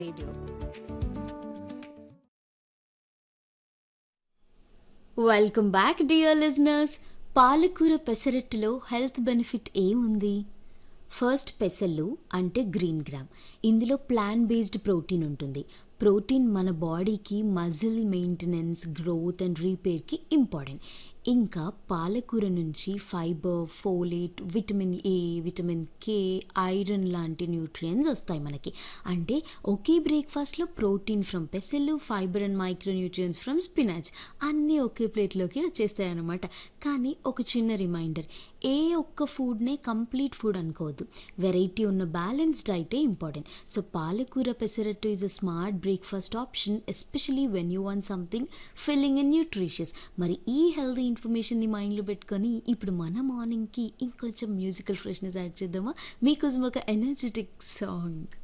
Radio. Welcome back dear listeners పాలకూర పెసరట్టులో health benefit ఏముంది ఫస్ట్ పెసళ్ళు అంటే గ్రీన్ గ్రామ్ ఇందులో ప్లాన్ బేస్డ్ ప్రోటీన్ ఉంటుంది ప్రోటీన్ మన బాడీకి మజిల్ మెయింటెనెన్స్ గ్రోత్ అండ్ రీపేర్కి ఇంపార్టెంట్ ఇంకా పాలకూర నుంచి fibre folate vitamin A vitamin K iron లాంటి న్యూట్రియంట్స్ వస్తాయి మనకి అంటే ఒకే బ్రేక్ఫాస్ట్లో ప్రోటీన్ ఫ్రమ్ పెసలు fibre and micro nutrients from spinach అన్నీ ఒకే ప్లేట్లోకి వచ్చేస్తాయి అన్నమాట కానీ ఒక చిన్న రిమైండర్ ఏ ఒక్క ఫుడ్నే కంప్లీట్ ఫుడ్ అనుకోవద్దు వెరైటీ ఉన్న బ్యాలెన్స్ డైటే important so palakura pesarattu is a smart breakfast option especially when you want something filling and nutritious మరి ఈ హెల్దీ ఇన్ఫర్మేషన్ని మైండ్లో పెట్టుకొని ఇప్పుడు మన మార్నింగ్కి ఇంకొంచెం మ్యూజికల్ ఫ్రెష్నెస్ యాడ్ చేద్దామా మీకోసం ఒక ఎనర్జెటిక్ సాంగ్